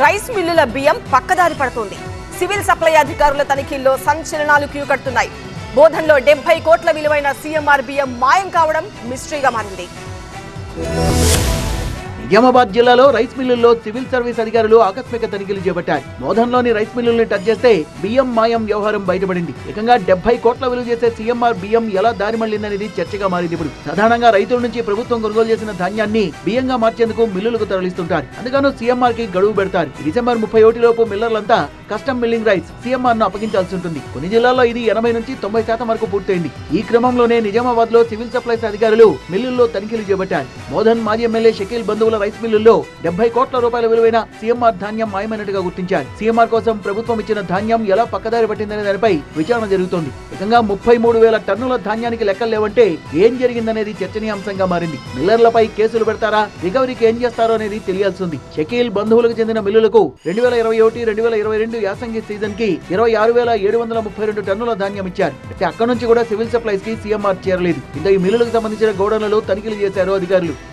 rice మిల్లుల బియ్యం పక్కదారి పడుతోంది సివిల్ సప్లై అధికారుల తనిఖీల్లో సంచలనాలు క్యూ కడుతున్నాయి బోధన్లో డెబ్బై కోట్ల విలువైన సీఎంఆర్ బియ్యం మాయం కావడం మిస్టరీగా మారింది నిజామాబాద్ జిల్లాలో రైస్ మిల్లుల్లో సివిల్ సర్వీస్ అధికారులు ఆకస్మిక తనిఖీలు చేపట్టారు మోదన్లోని రైస్ మిల్లుల్ని టచ్ చేస్తే బియ్యం మాయం వ్యవహారం బయటపడింది ఏకంగా డెబ్బై కోట్ల విలువ చేసే సీఎంఆర్ బియ్యం ఎలా దారి మళ్లిందనేది చర్చగా మారింది ఇప్పుడు సాధారణంగా రైతుల నుంచి ప్రభుత్వం కొనుగోలు చేసిన ధాన్యాన్ని బియ్యంగా మార్చేందుకు మిల్లులకు తరలిస్తుంటారు అందుకను సీఎంఆర్ కి గడువు పెడతారు ఈ డిసెంబర్ ముప్పై లోపు మిల్లర్లంతా కస్టమ్ మిల్లింగ్ రైస్ సీఎంఆర్ ను అప్పగించాల్సి ఉంటుంది కొన్ని జిల్లాల్లో ఇది ఎనభై నుంచి తొంభై శాతం వరకు పూర్తయింది ఈ క్రమంలోనే నిజామాబాద్ లో సివిల్ సప్లైస్ అధికారులు మిల్లుల్లో తనిఖీలు చేపట్టారు మోదన్ మాజీ ఎమ్మెల్యే షకీల్ బంధువుల రైస్ మిల్లుల్లో డెబ్బై కోట్ల రూపాయల విలువైన సీఎంఆర్ ధాన్యం మాయమైనట్టుగా గుర్తించారు సీఎంఆర్ కోసం ప్రభుత్వం ఇచ్చిన ధాన్యం ఎలా పక్కదారి పట్టిందనే దానిపై విచారణ జరుగుతోంది ఏకంగా ముప్పై మూడు వేల టన్నుల ధాన్యానికి లెక్కలు లేవంటే ఏం జరిగిందనేది చర్చనీయాంశంగా మారింది మిల్లర్లపై కేసులు పెడతారా రికవరీకి ఏం చేస్తారో అనేది తెలియాల్సి ఉంది షకీల్ బంధువులకు చెందిన మిల్లులకు రెండు వేల ఇరవై ఒకటి రెండు వేల ఇరవై రెండు యాసంగి సీజన్ కి ఇరవై ఆరు వేల ఏడు వందల ముప్పై రెండు టన్నుల ధాన్యం ఇచ్చారు అయితే అక్కడ నుంచి కూడా సివిల్ సప్లైస్ కి సీఎంఆర్ చేరలేదు ఇంత ఈ మిల్లులకు సంబంధించిన గోడౌన్లలో తనిఖీలు చేశారు అధికారులు